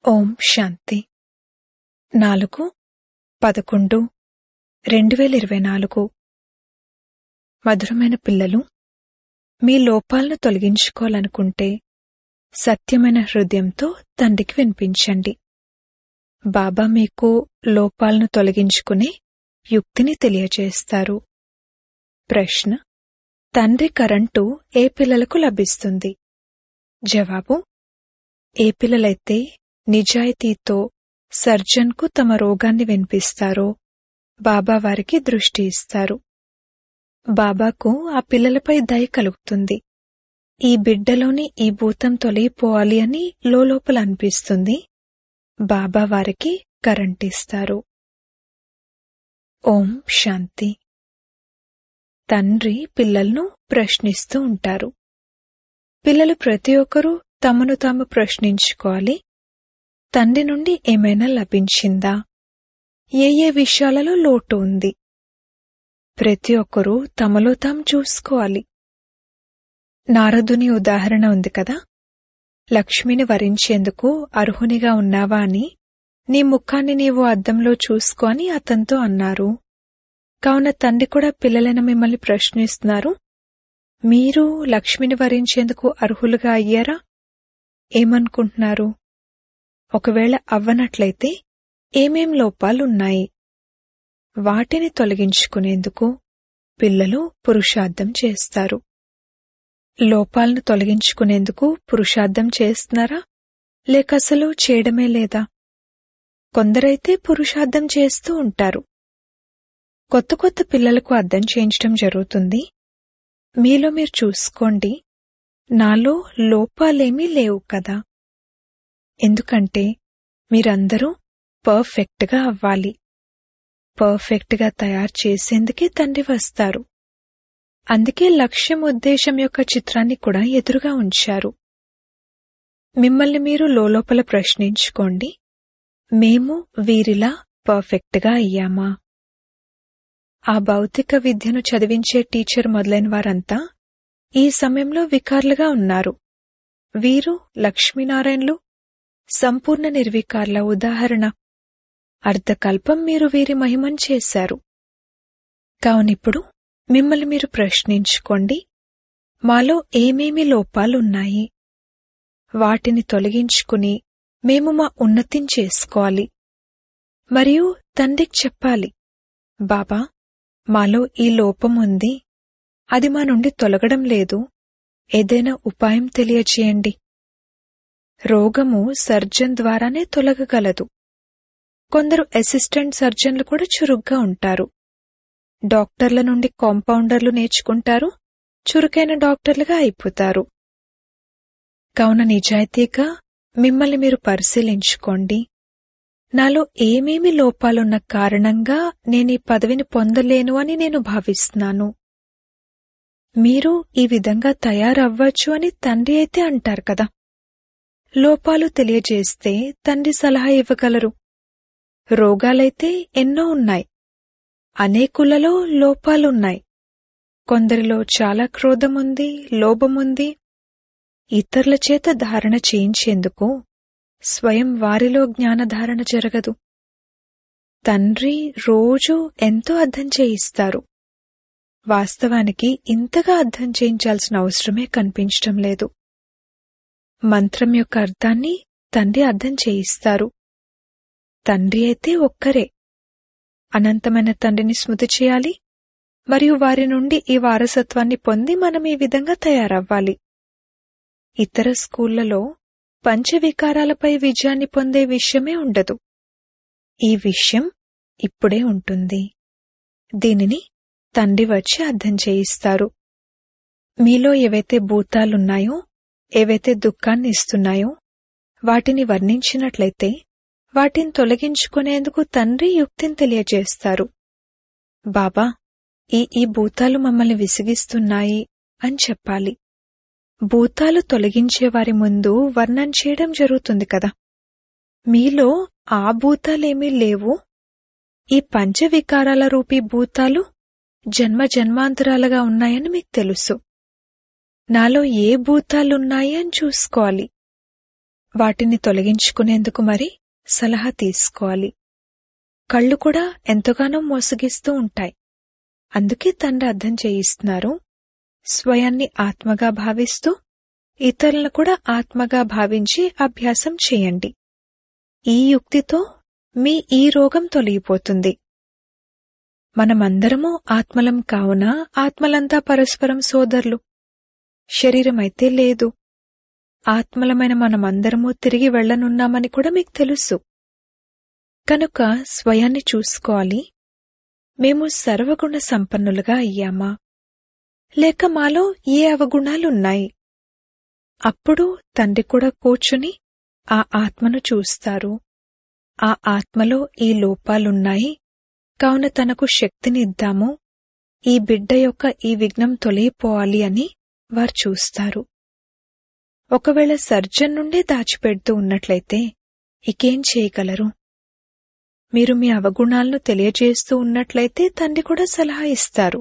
ఓం శాంతి నాలుగు పదకొండు రెండు వేల ఇరవై నాలుగు మధురమైన పిల్లలు మీ లోపాలను తొలగించుకోవాలనుకుంటే సత్యమైన హృదయంతో తండ్రికి వినిపించండి బాబా మీకు లోపాలను తొలగించుకునే యుక్తిని తెలియజేస్తారు ప్రశ్న తండ్రి కరెంటు ఏ పిల్లలకు లభిస్తుంది జవాబు ఏ పిల్లలైతే నిజాయితీతో సర్జన్కు తమ రోగాన్ని వినిపిస్తారో బాబా వారికి దృష్టి ఇస్తారు బాబాకు ఆ పిల్లలపై దయ కలుగుతుంది ఈ బిడ్డలోని ఈ భూతం తొలగిపోవాలి అని లోపల అనిపిస్తుంది బాబా వారికి కరెంట్ ఇస్తారు ఓం శాంతి తండ్రి పిల్లలను ప్రశ్నిస్తూ ఉంటారు పిల్లలు ప్రతి ఒక్కరూ తమను తాము ప్రశ్నించుకోవాలి తండ్రి నుండి ఏమైనా లభించిందా ఏ ఏ విషయాలలో లోటు ఉంది ప్రతి ఒక్కరూ తమలో తాము చూసుకోవాలి నారదుని ఉదాహరణ ఉంది కదా లక్ష్మిని వరించేందుకు అర్హునిగా ఉన్నావా అని నీ ముఖాన్ని నీవు అద్దంలో చూసుకో అని అతనితో అన్నారు కావున తండ్రి కూడా పిల్లలైన మిమ్మల్ని ప్రశ్నిస్తున్నారు మీరు లక్ష్మిని వరించేందుకు అర్హులుగా అయ్యారా ఏమనుకుంటున్నారు ఒకవేళ అవ్వనట్లయితే ఏమేం లోపాలున్నాయి వాటిని తొలగించుకునేందుకు పిల్లలు పురుషార్థం చేస్తారు లోపాలను తొలగించుకునేందుకు పురుషార్థం చేస్తున్నారా లేక అసలు చేయడమే లేదా కొందరైతే పురుషార్థం చేస్తూ ఉంటారు కొత్త కొత్త పిల్లలకు అర్థం చేయించడం జరుగుతుంది మీలో మీరు చూసుకోండి నాలో లోపాలేమీ లేవు కదా ఎందుకంటే మీరందరూ పర్ఫెక్ట్గా అవ్వాలి పర్ఫెక్ట్గా తయారు చేసేందుకే తండ్రి వస్తారు అందుకే లక్ష్యం ఉద్దేశం యొక్క చిత్రాన్ని కూడా ఎదురుగా ఉంచారు మిమ్మల్ని మీరు లోపల ప్రశ్నించుకోండి మేము వీరిలా పర్ఫెక్ట్గా అయ్యామా ఆ భౌతిక విద్యను చదివించే టీచర్ మొదలైన వారంతా ఈ సమయంలో వికార్లుగా ఉన్నారు వీరు లక్ష్మీనారాయణలు సంపూర్ణ నిర్వికార్ల ఉదాహరణ అర్ధకల్పం మీరు వీరి మహిమం చేశారు కావునిప్పుడు మిమ్మల్ని మీరు ప్రశ్నించుకోండి మాలో ఏమేమి లోపాలున్నాయి వాటిని తొలగించుకుని మేము మా ఉన్నతిని చేసుకోవాలి మరియు తండ్రికి చెప్పాలి బాబా మాలో ఈ లోపం ఉంది అది మా నుండి తొలగడం లేదు ఏదైనా ఉపాయం తెలియచేయండి రోగము సర్జన్ ద్వారానే తొలగగలదు కొందరు అసిస్టెంట్ సర్జన్లు కూడా చురుగ్గా ఉంటారు డాక్టర్ల నుండి కాంపౌండర్లు నేర్చుకుంటారు చురుకైన డాక్టర్లుగా అయిపోతారు కావున నిజాయితీగా మిమ్మల్ని మీరు పరిశీలించుకోండి నాలో ఏమేమి లోపాలున్న కారణంగా నేను ఈ పదవిని పొందలేను అని నేను భావిస్తున్నాను మీరు ఈ విధంగా తయారవ్వచ్చు అని తండ్రి అయితే అంటారు కదా లోపాలు తెలియజేస్తే తండ్రి సలహా ఇవ్వగలరు రోగాలైతే ఎన్నో ఉన్నాయి అనేకులలో లోపాలున్నాయి కొందరిలో చాలా క్రోధముంది లోభముంది ఇతరుల చేత ధారణ చేయించేందుకు స్వయం వారిలో జ్ఞానధారణ జరగదు తండ్రి రోజూ ఎంతో అర్థం చేయిస్తారు వాస్తవానికి ఇంతగా అర్థం చేయించాల్సిన అవసరమే కనిపించటం లేదు మంత్రం యొక్క అర్థాన్ని తండ్రి అర్థం చేయిస్తారు తండ్రి అయితే ఒక్కరే అనంతమైన తండ్రిని స్మృతి చేయాలి మరియు వారి నుండి ఈ వారసత్వాన్ని పొంది మనం ఈ విధంగా తయారవ్వాలి ఇతర స్కూళ్లలో పంచవికారాలపై విజయాన్ని పొందే విషయమే ఉండదు ఈ విషయం ఇప్పుడే ఉంటుంది దీనిని తండ్రి వచ్చి అర్థం చేయిస్తారు మీలో ఏవైతే భూతాలున్నాయో ఏవైతే దుఃఖాన్ని ఇస్తున్నాయో వాటిని వర్ణించినట్లయితే వాటిని తొలగించుకునేందుకు తండ్రి యుక్తిని తెలియజేస్తారు బాబా ఈ ఈ భూతాలు మమ్మల్ని విసిగిస్తున్నాయి అని చెప్పాలి భూతాలు తొలగించే వారి ముందు వర్ణన చేయడం జరుగుతుంది కదా మీలో ఆ భూతాలేమీ లేవు ఈ పంచవికారాల రూపీ భూతాలు జన్మ జన్మాంతరాలుగా ఉన్నాయని మీకు తెలుసు నాలో ఏ భూతాలున్నాయి అని చూసుకోవాలి వాటిని తొలగించుకునేందుకు మరి సలహా తీసుకోవాలి కళ్ళు కూడా ఎంతగానో మోసగిస్తూ ఉంటాయి అందుకే తండ్రి అర్థం చేయిస్తున్నారు స్వయాన్ని ఆత్మగా భావిస్తూ ఇతరులను కూడా ఆత్మగా భావించి అభ్యాసం చేయండి ఈ యుక్తితో మీ ఈ రోగం తొలగిపోతుంది మనమందరము ఆత్మలం కావున ఆత్మలంతా పరస్పరం సోదరులు శరీరమైతే లేదు ఆత్మలమైన మనమందరము తిరిగి వెళ్లనున్నామని కూడా మీకు తెలుసు కనుక స్వయాన్ని చూసుకోవాలి మేము సర్వగుణ సంపన్నులుగా అయ్యామా లేక మాలో ఏ అవగుణాలున్నాయి అప్పుడు తండ్రి కూడా కూర్చుని ఆ ఆత్మను చూస్తారు ఆ ఆత్మలో ఈ లోపాలున్నాయి కావున తనకు శక్తినిద్దాము ఈ బిడ్డ యొక్క ఈ విఘ్నం తొలగిపోవాలి అని వారు చూస్తారు ఒకవేళ సర్జన్ నుండే దాచిపెడుతూ ఉన్నట్లయితే ఇకేం చేయగలరు మీరు మీ అవగుణాలను తెలియజేస్తూ ఉన్నట్లయితే తండ్రి కూడా సలహా ఇస్తారు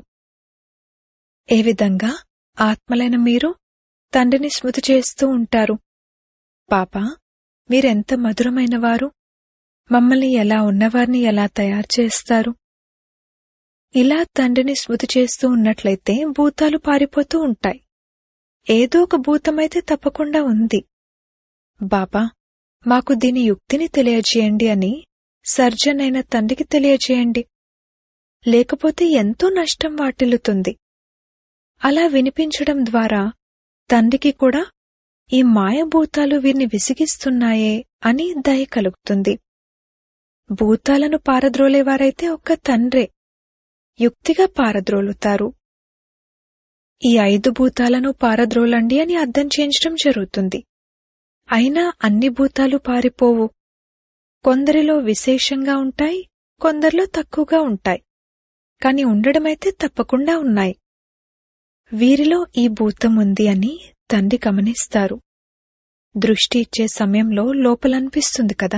ఏ విధంగా ఆత్మలైన మీరు తండ్రిని స్మృతి చేస్తూ ఉంటారు పాపా మీరెంత మధురమైనవారు మమ్మల్ని ఎలా ఉన్నవారిని ఎలా తయారు చేస్తారు ఇలా తండ్రిని స్మృతి చేస్తూ ఉన్నట్లయితే భూతాలు పారిపోతూ ఉంటాయి ఏదో ఒక భూతమైతే తప్పకుండా ఉంది బాబా మాకు దీని యుక్తిని తెలియజేయండి అని సర్జన్ అయిన తండ్రికి తెలియజేయండి లేకపోతే ఎంతో నష్టం వాటిల్లుతుంది అలా వినిపించడం ద్వారా తండ్రికి కూడా ఈ మాయభూతాలు వీరిని విసిగిస్తున్నాయే అని దయ కలుగుతుంది భూతాలను పారద్రోలేవారైతే ఒక్క తండ్రే యుక్తిగా పారద్రోలుతారు ఈ ఐదు భూతాలను పారద్రోలండి అని అర్థం చేయించడం జరుగుతుంది అయినా అన్ని భూతాలు పారిపోవు కొందరిలో విశేషంగా ఉంటాయి కొందరిలో తక్కువగా ఉంటాయి కాని ఉండడమైతే తప్పకుండా ఉన్నాయి వీరిలో ఈ భూతం ఉంది అని తండ్రి గమనిస్తారు దృష్టి ఇచ్చే సమయంలో లోపలనిపిస్తుంది కదా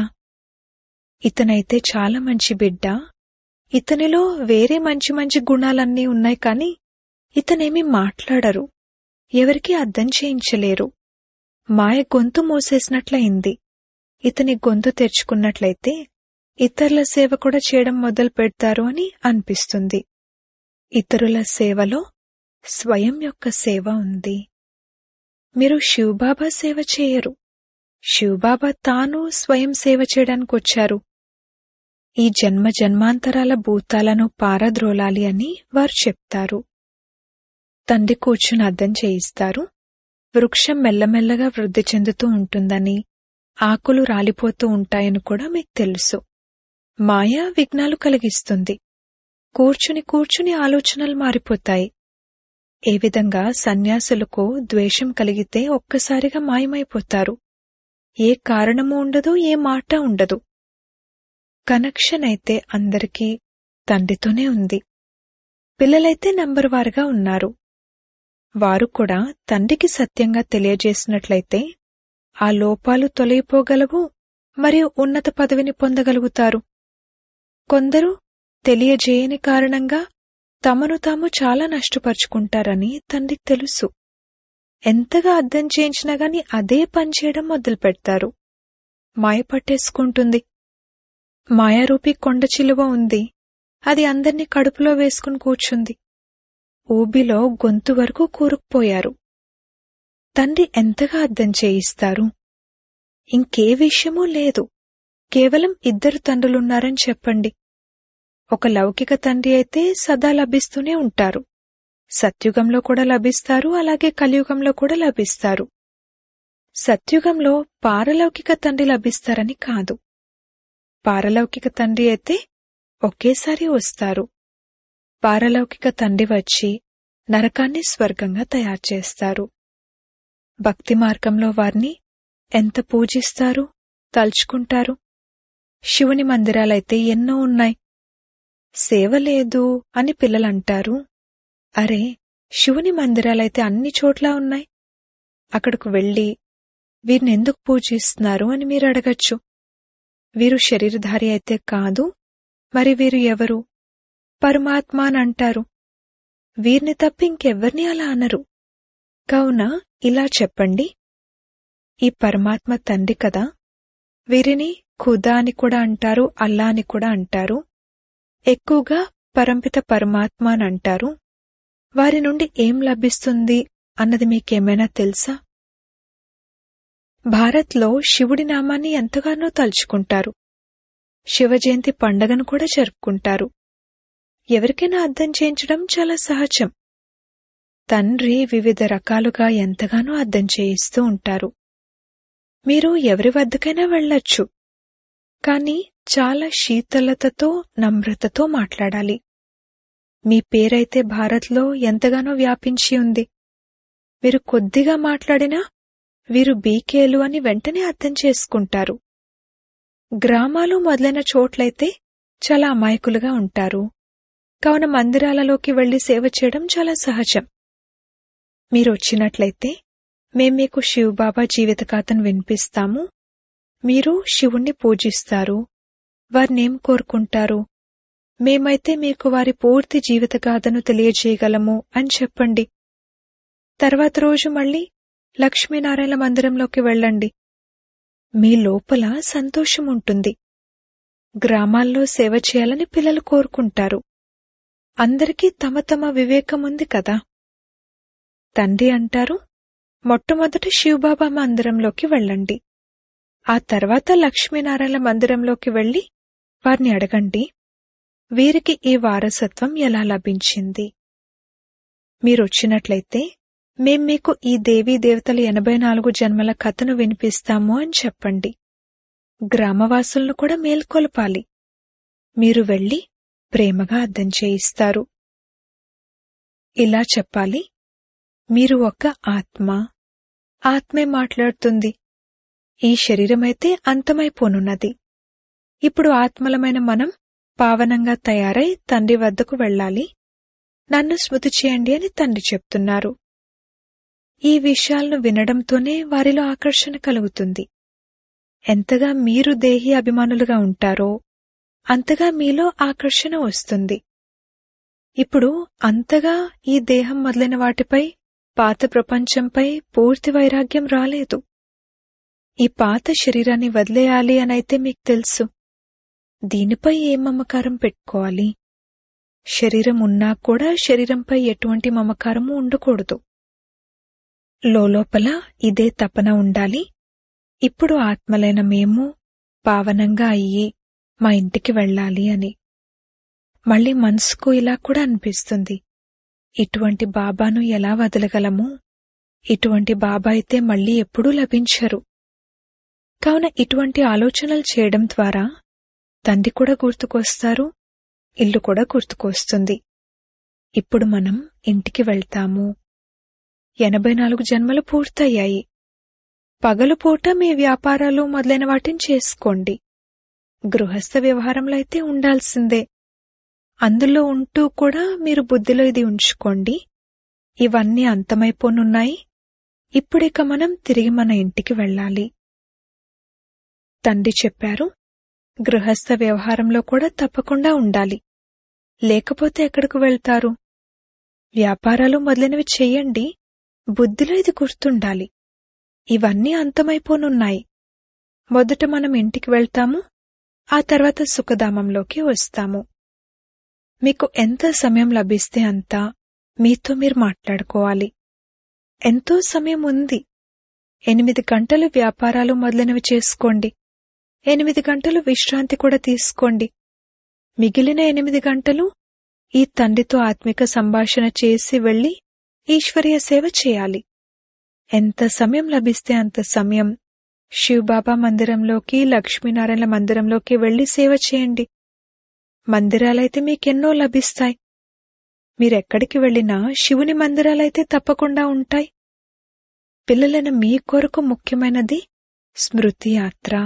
ఇతనైతే చాలా మంచి బిడ్డ ఇతనిలో వేరే మంచి మంచి గుణాలన్నీ ఉన్నాయి కాని ఇతనేమీ మాట్లాడరు ఎవరికీ అర్థం చేయించలేరు మాయ గొంతు మూసేసినట్లయింది ఇతని గొంతు తెరుచుకున్నట్లయితే ఇతరుల సేవ కూడా చేయడం మొదలు పెడతారు అని అనిపిస్తుంది ఇతరుల సేవలో స్వయం యొక్క సేవ ఉంది మీరు శివబాబా సేవ చేయరు శివబాబా తాను స్వయం సేవ చేయడానికి వచ్చారు ఈ జన్మ జన్మాంతరాల భూతాలను పారద్రోలాలి అని వారు చెప్తారు తండ్రి కూర్చుని అర్థం చేయిస్తారు వృక్షం మెల్లమెల్లగా వృద్ధి చెందుతూ ఉంటుందని ఆకులు రాలిపోతూ ఉంటాయని కూడా మీకు తెలుసు మాయ విఘ్నాలు కలిగిస్తుంది కూర్చుని కూర్చుని ఆలోచనలు మారిపోతాయి ఏ విధంగా సన్యాసులకు ద్వేషం కలిగితే ఒక్కసారిగా మాయమైపోతారు ఏ కారణము ఉండదు ఏ మాట ఉండదు కనెక్షన్ అయితే అందరికీ తండ్రితోనే ఉంది పిల్లలైతే నంబర్ వారుగా ఉన్నారు వారు కూడా తండ్రికి సత్యంగా తెలియజేసినట్లయితే ఆ లోపాలు తొలగిపోగలవు మరియు ఉన్నత పదవిని పొందగలుగుతారు కొందరు తెలియజేయని కారణంగా తమను తాము చాలా నష్టపరుచుకుంటారని తండ్రికి తెలుసు ఎంతగా అర్థం చేయించినా గాని అదే పనిచేయడం మొదలు పెడతారు మాయ పట్టేసుకుంటుంది మాయారూపి కొండ చిలువ ఉంది అది అందర్నీ కడుపులో వేసుకుని కూర్చుంది ఊబిలో గొంతు వరకు కూరుకుపోయారు తండ్రి ఎంతగా అర్థం చేయిస్తారు ఇంకే విషయమూ లేదు కేవలం ఇద్దరు తండ్రులున్నారని చెప్పండి ఒక లౌకిక తండ్రి అయితే సదా లభిస్తూనే ఉంటారు సత్యుగంలో కూడా లభిస్తారు అలాగే కలియుగంలో కూడా లభిస్తారు సత్యుగంలో పారలౌకిక తండ్రి లభిస్తారని కాదు పారలౌకిక తండ్రి అయితే ఒకేసారి వస్తారు పారలౌకిక తండ్రి వచ్చి నరకాన్ని స్వర్గంగా తయారు చేస్తారు భక్తి మార్గంలో వారిని ఎంత పూజిస్తారు తలుచుకుంటారు శివుని మందిరాలైతే ఎన్నో ఉన్నాయి సేవ లేదు అని పిల్లలంటారు అరే శివుని మందిరాలైతే అన్ని చోట్ల ఉన్నాయి అక్కడకు వెళ్ళి వీరిని ఎందుకు పూజిస్తున్నారు అని మీరు అడగచ్చు వీరు శరీరధారి అయితే కాదు మరి వీరు ఎవరు పరమాత్మ అని అంటారు వీరిని తప్ప ఇంకెవ్వరిని అలా అనరు కావున ఇలా చెప్పండి ఈ పరమాత్మ తండ్రి కదా వీరిని ఖుదా అని కూడా అంటారు అల్లా అని కూడా అంటారు ఎక్కువగా పరంపిత పరమాత్మ అని అంటారు వారి నుండి ఏం లభిస్తుంది అన్నది మీకేమైనా తెలుసా భారత్లో శివుడి నామాన్ని ఎంతగానో తలుచుకుంటారు శివ జయంతి పండగను కూడా జరుపుకుంటారు ఎవరికైనా అర్థం చేయించడం చాలా సహజం తండ్రి వివిధ రకాలుగా ఎంతగానో అర్థం చేయిస్తూ ఉంటారు మీరు ఎవరి వద్దకైనా వెళ్ళొచ్చు కానీ చాలా శీతలతతో నమ్రతతో మాట్లాడాలి మీ పేరైతే భారత్లో ఎంతగానో వ్యాపించి ఉంది మీరు కొద్దిగా మాట్లాడినా వీరు బీకేలు అని వెంటనే అర్థం చేసుకుంటారు గ్రామాలు మొదలైన చోట్లయితే చాలా అమాయకులుగా ఉంటారు కావున మందిరాలలోకి వెళ్లి సేవ చేయడం చాలా సహజం మీరు వచ్చినట్లయితే మేం మీకు శివబాబా జీవితకాతను వినిపిస్తాము మీరు శివుణ్ణి పూజిస్తారు వారినేం కోరుకుంటారు మేమైతే మీకు వారి పూర్తి జీవితగాథను తెలియజేయగలము అని చెప్పండి తర్వాత రోజు మళ్ళీ లక్ష్మీనారాయణ మందిరంలోకి వెళ్ళండి మీ లోపల సంతోషం ఉంటుంది గ్రామాల్లో సేవ చేయాలని పిల్లలు కోరుకుంటారు అందరికీ తమ తమ వివేకం ఉంది కదా తండ్రి అంటారు మొట్టమొదట శివబాబా మందిరంలోకి వెళ్ళండి ఆ తర్వాత లక్ష్మీనారాయణ మందిరంలోకి వెళ్లి వారిని అడగండి వీరికి ఈ వారసత్వం ఎలా లభించింది మీరొచ్చినట్లయితే మేం మీకు ఈ దేవీ దేవతల ఎనభై నాలుగు జన్మల కథను వినిపిస్తాము అని చెప్పండి గ్రామవాసులను కూడా మేల్కొల్పాలి మీరు వెళ్లి ప్రేమగా అర్థం చేయిస్తారు ఇలా చెప్పాలి మీరు ఒక ఆత్మ ఆత్మే మాట్లాడుతుంది ఈ శరీరమైతే అంతమైపోనున్నది ఇప్పుడు ఆత్మలమైన మనం పావనంగా తయారై తండ్రి వద్దకు వెళ్ళాలి నన్ను స్మృతి చేయండి అని తండ్రి చెప్తున్నారు ఈ విషయాలను వినడంతోనే వారిలో ఆకర్షణ కలుగుతుంది ఎంతగా మీరు దేహి అభిమానులుగా ఉంటారో అంతగా మీలో ఆకర్షణ వస్తుంది ఇప్పుడు అంతగా ఈ దేహం మొదలైన వాటిపై పాత ప్రపంచంపై పూర్తి వైరాగ్యం రాలేదు ఈ పాత శరీరాన్ని వదిలేయాలి అనైతే మీకు తెలుసు దీనిపై ఏ మమకారం పెట్టుకోవాలి శరీరం ఉన్నా కూడా శరీరంపై ఎటువంటి మమకారము ఉండకూడదు లోపల ఇదే తపన ఉండాలి ఇప్పుడు ఆత్మలైన మేము పావనంగా అయ్యి మా ఇంటికి వెళ్ళాలి అని మళ్ళీ మనసుకు ఇలా కూడా అనిపిస్తుంది ఇటువంటి బాబాను ఎలా వదలగలము ఇటువంటి బాబా అయితే మళ్ళీ ఎప్పుడూ లభించరు కావున ఇటువంటి ఆలోచనలు చేయడం ద్వారా తండ్రి కూడా గుర్తుకొస్తారు ఇల్లు కూడా గుర్తుకొస్తుంది ఇప్పుడు మనం ఇంటికి వెళ్తాము ఎనభై నాలుగు జన్మలు పూర్తయ్యాయి పగలు పూట మీ వ్యాపారాలు మొదలైన వాటిని చేసుకోండి గృహస్థ వ్యవహారంలో అయితే ఉండాల్సిందే అందులో ఉంటూ కూడా మీరు బుద్ధిలో ఇది ఉంచుకోండి ఇవన్నీ అంతమైపోనున్నాయి ఇప్పుడిక మనం తిరిగి మన ఇంటికి వెళ్ళాలి తండ్రి చెప్పారు గృహస్థ వ్యవహారంలో కూడా తప్పకుండా ఉండాలి లేకపోతే ఎక్కడికి వెళ్తారు వ్యాపారాలు మొదలైనవి చెయ్యండి బుద్ధిలో ఇది గుర్తుండాలి ఇవన్నీ అంతమైపోనున్నాయి మొదట మనం ఇంటికి వెళ్తాము ఆ తర్వాత సుఖధామంలోకి వస్తాము మీకు ఎంత సమయం లభిస్తే అంత మీతో మీరు మాట్లాడుకోవాలి ఎంతో సమయం ఉంది ఎనిమిది గంటలు వ్యాపారాలు మొదలైనవి చేసుకోండి ఎనిమిది గంటలు విశ్రాంతి కూడా తీసుకోండి మిగిలిన ఎనిమిది గంటలు ఈ తండ్రితో ఆత్మిక సంభాషణ చేసి వెళ్లి ఈశ్వరీయ సేవ చేయాలి ఎంత సమయం లభిస్తే అంత సమయం శివబాబా మందిరంలోకి లక్ష్మీనారాయణ మందిరంలోకి వెళ్లి సేవ చేయండి మందిరాలైతే మీకెన్నో లభిస్తాయి మీరెక్కడికి వెళ్ళినా శివుని మందిరాలైతే తప్పకుండా ఉంటాయి పిల్లలైన మీ కొరకు ముఖ్యమైనది స్మృతి యాత్ర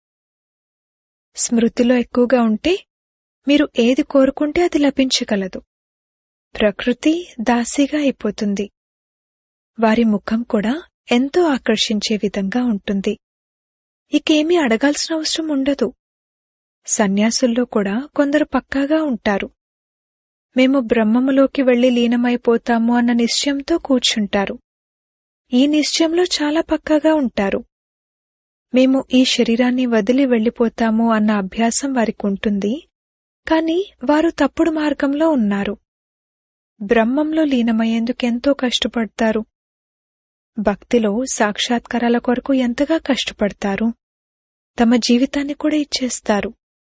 స్మృతిలో ఎక్కువగా ఉంటే మీరు ఏది కోరుకుంటే అది లభించగలదు ప్రకృతి దాసిగా అయిపోతుంది వారి ముఖం కూడా ఎంతో ఆకర్షించే విధంగా ఉంటుంది ఇకేమీ అడగాల్సిన అవసరం ఉండదు సన్యాసుల్లో కూడా కొందరు పక్కాగా ఉంటారు మేము బ్రహ్మములోకి వెళ్లి లీనమైపోతాము అన్న నిశ్చయంతో కూర్చుంటారు ఈ నిశ్చయంలో చాలా పక్కాగా ఉంటారు మేము ఈ శరీరాన్ని వదిలి వెళ్ళిపోతాము అన్న అభ్యాసం వారికి ఉంటుంది కాని వారు తప్పుడు మార్గంలో ఉన్నారు బ్రహ్మంలో లీనమయ్యేందుకెంతో కష్టపడతారు భక్తిలో సాక్షాత్కారాల కొరకు ఎంతగా కష్టపడతారు తమ జీవితాన్ని కూడా ఇచ్చేస్తారు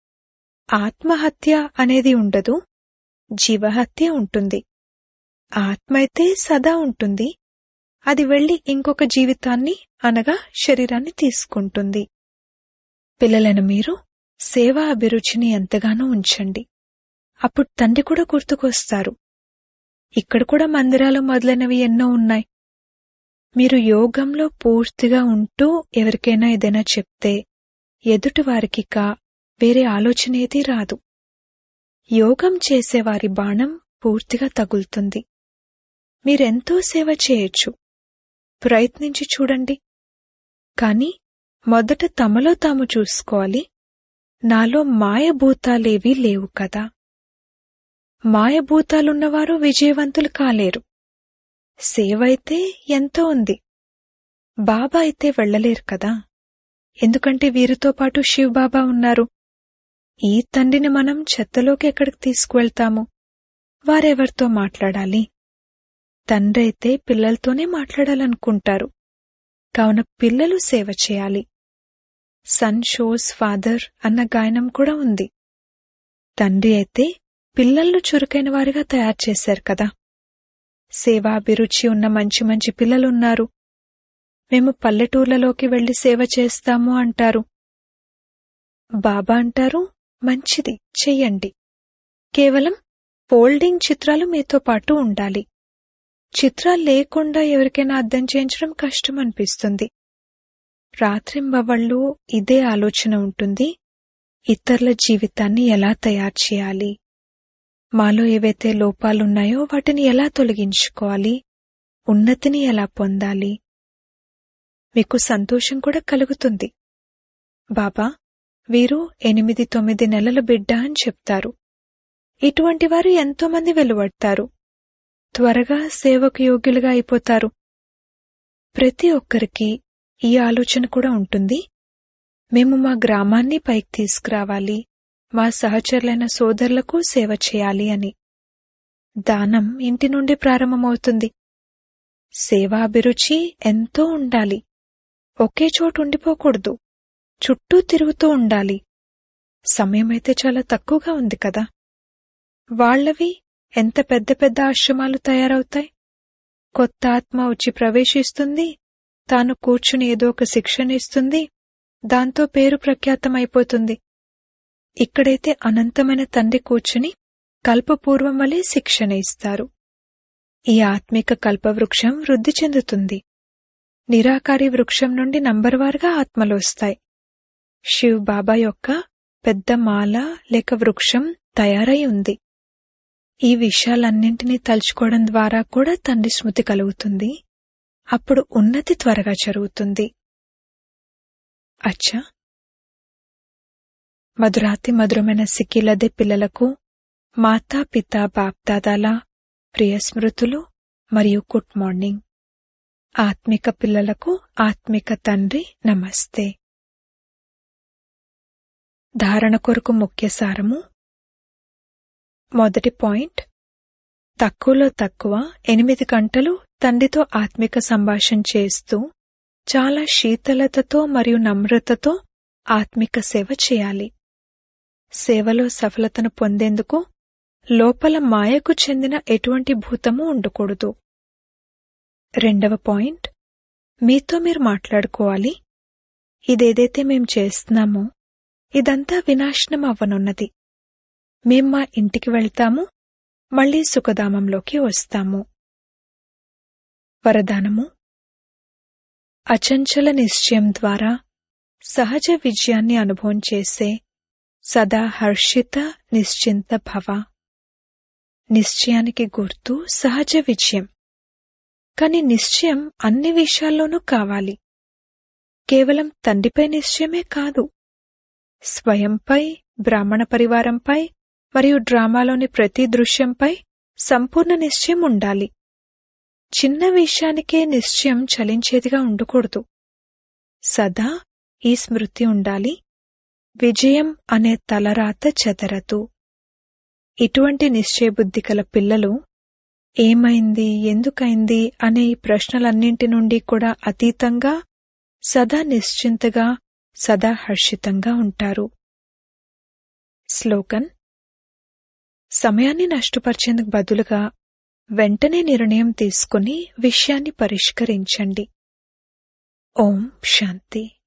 ఆత్మహత్య అనేది ఉండదు జీవహత్య ఉంటుంది ఆత్మ అయితే సదా ఉంటుంది అది వెళ్లి ఇంకొక జీవితాన్ని అనగా శరీరాన్ని తీసుకుంటుంది పిల్లలను మీరు సేవా అభిరుచిని ఎంతగానో ఉంచండి అప్పుడు తండ్రి కూడా గుర్తుకొస్తారు ఇక్కడ కూడా మందిరాలు మొదలైనవి ఎన్నో ఉన్నాయి మీరు యోగంలో పూర్తిగా ఉంటూ ఎవరికైనా ఏదైనా చెప్తే ఎదుటి వారికి కా వేరే ఆలోచన ఏదీ రాదు యోగం చేసేవారి బాణం పూర్తిగా తగులుతుంది మీరెంతో సేవ చేయొచ్చు ప్రయత్నించి చూడండి కాని మొదట తమలో తాము చూసుకోవాలి నాలో మాయభూతాలేవీ లేవు కదా మాయభూతాలున్నవారు విజయవంతులు కాలేరు సేవ అయితే ఎంతో ఉంది బాబా అయితే వెళ్లలేరు కదా ఎందుకంటే వీరితో పాటు శివ్ బాబా ఉన్నారు ఈ తండ్రిని మనం చెత్తలోకి ఎక్కడికి తీసుకువెళ్తాము వారెవరితో మాట్లాడాలి తండ్రి అయితే పిల్లలతోనే మాట్లాడాలనుకుంటారు కావున పిల్లలు సేవ చేయాలి సన్ షోస్ ఫాదర్ అన్న గాయనం కూడా ఉంది తండ్రి అయితే పిల్లలను చురుకైన వారిగా తయారు చేశారు కదా సేవాభిరుచి ఉన్న మంచి మంచి పిల్లలున్నారు మేము పల్లెటూర్లలోకి వెళ్లి సేవ చేస్తాము అంటారు బాబా అంటారు మంచిది చెయ్యండి కేవలం ఫోల్డింగ్ చిత్రాలు మీతో పాటు ఉండాలి చిత్రాలు లేకుండా ఎవరికైనా అర్థం చేయించడం కష్టం అనిపిస్తుంది రాత్రింబవళ్ళు ఇదే ఆలోచన ఉంటుంది ఇతరుల జీవితాన్ని ఎలా తయారు చేయాలి మాలో ఏవైతే లోపాలున్నాయో వాటిని ఎలా తొలగించుకోవాలి ఉన్నతిని ఎలా పొందాలి మీకు సంతోషం కూడా కలుగుతుంది బాబా వీరు ఎనిమిది తొమ్మిది నెలల బిడ్డ అని చెప్తారు ఇటువంటి వారు ఎంతోమంది వెలువడతారు త్వరగా సేవకు యోగ్యులుగా అయిపోతారు ప్రతి ఒక్కరికి ఈ ఆలోచన కూడా ఉంటుంది మేము మా గ్రామాన్ని పైకి తీసుకురావాలి మా సహచరులైన సోదరులకు సేవ చేయాలి అని దానం ఇంటి నుండి ప్రారంభమవుతుంది సేవాభిరుచి ఎంతో ఉండాలి ఒకే చోటు ఉండిపోకూడదు చుట్టూ తిరుగుతూ ఉండాలి సమయమైతే చాలా తక్కువగా ఉంది కదా వాళ్లవి ఎంత పెద్ద పెద్ద ఆశ్రమాలు తయారవుతాయి కొత్త ఆత్మ వచ్చి ప్రవేశిస్తుంది తాను కూర్చుని ఏదో ఒక శిక్షణ ఇస్తుంది దాంతో పేరు ప్రఖ్యాతమైపోతుంది ఇక్కడైతే అనంతమైన తండ్రి కూర్చుని కల్పపూర్వం వలె శిక్షణ ఇస్తారు ఈ ఆత్మిక కల్పవృక్షం వృద్ధి చెందుతుంది నిరాకారి వృక్షం నుండి నంబర్వారుగా ఆత్మలు వస్తాయి శివ్ బాబా యొక్క పెద్ద మాల లేక వృక్షం తయారై ఉంది ఈ విషయాలన్నింటినీ తలుచుకోవడం ద్వారా కూడా తండ్రి స్మృతి కలుగుతుంది అప్పుడు ఉన్నతి త్వరగా జరుగుతుంది అచ్చా మధురాతి మధురమైన సిక్కిలదే పిల్లలకు మాతా పిత బాప్దాదాల ప్రియ స్మృతులు మరియు గుడ్ మార్నింగ్ ఆత్మిక పిల్లలకు ఆత్మిక తండ్రి నమస్తే ధారణ కొరకు ముఖ్య సారము మొదటి పాయింట్ తక్కువలో తక్కువ ఎనిమిది గంటలు తండ్రితో ఆత్మిక సంభాషణ చేస్తూ చాలా శీతలతతో మరియు నమ్రతతో ఆత్మిక సేవ చేయాలి సేవలో సఫలతను పొందేందుకు లోపల మాయకు చెందిన ఎటువంటి భూతము ఉండకూడదు రెండవ పాయింట్ మీతో మీరు మాట్లాడుకోవాలి ఇదేదైతే మేం చేస్తున్నామో ఇదంతా వినాశనం అవ్వనున్నది మేం మా ఇంటికి వెళ్తాము మళ్లీ సుఖధామంలోకి వస్తాము వరదానము అచంచల నిశ్చయం ద్వారా సహజ విజయాన్ని అనుభవం చేసే సదా హర్షిత నిశ్చింత భవ నిశ్చయానికి గుర్తు సహజ విజయం కాని నిశ్చయం అన్ని విషయాల్లోనూ కావాలి కేవలం తండ్రిపై నిశ్చయమే కాదు స్వయంపై బ్రాహ్మణ పరివారంపై మరియు డ్రామాలోని ప్రతి దృశ్యంపై సంపూర్ణ నిశ్చయం ఉండాలి చిన్న విషయానికే నిశ్చయం చలించేదిగా ఉండకూడదు సదా ఈ స్మృతి ఉండాలి విజయం అనే తలరాత చెదరదు ఇటువంటి నిశ్చయబుద్ధి కల పిల్లలు ఏమైంది ఎందుకైంది అనే ఈ ప్రశ్నలన్నింటి నుండి కూడా అతీతంగా సదా నిశ్చింతగా సదా హర్షితంగా ఉంటారు స్లోగన్ సమయాన్ని నష్టపరిచేందుకు బదులుగా వెంటనే నిర్ణయం తీసుకుని విషయాన్ని పరిష్కరించండి ఓం శాంతి